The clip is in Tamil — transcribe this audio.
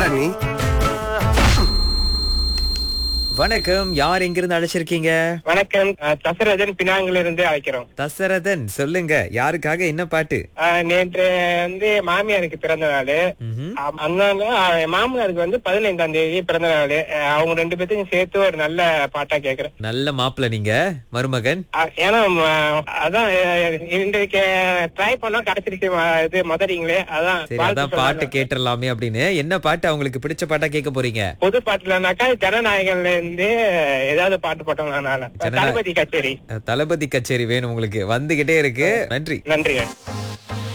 நீ வணக்கம் யார் எங்கிருந்து அழைச்சிருக்கீங்க வணக்கம் அஹ், தசரதன் பினாங்கில இருந்து அழைக்கிறோம் தசரதன் சொல்லுங்க யாருக்காக என்ன பாட்டு அஹ், நேற்று வந்து மாமியாருக்கு பிறந்த நாள் ம்ஹும். அதனால அஹ், மாமனாருக்கு வந்து பதினைந்தாம் தேதி பிறந்த நாள் அஹ், அவங்க ரெண்டு பேர்த்தையும் சேர்த்து ஒரு நல்ல பாட்டா கேக்குறேன் நல்ல மாப்பிள்ள நீங்க மருமகன் அஹ், ஏன்னா ம- அதான் அஹ், இன்றைக்கு ட்ரை பண்ணா கிடைச்சிருச்சு ம- இது மதரிங்களே அதான் சரி வாழ்த்து அதான் பாட்டு சொல்லலாம். கேட்டுடலாமே அப்படின்னு என்ன பாட்டு அவங்களுக்கு பிடிச்ச பாட்டா கேட்க போறீங்க புது பாட்டுலனாக்கா ஜனநாயகன்ல இருந்து ஏதாவது பாட்டு போட்டோம்னால ஜனநாயக- தளபதி கச்சேரி தளபதி கச்சேரி வேணும் உங்களுக்கு வந்துகிட்டே இருக்கு நன்றி நன்றி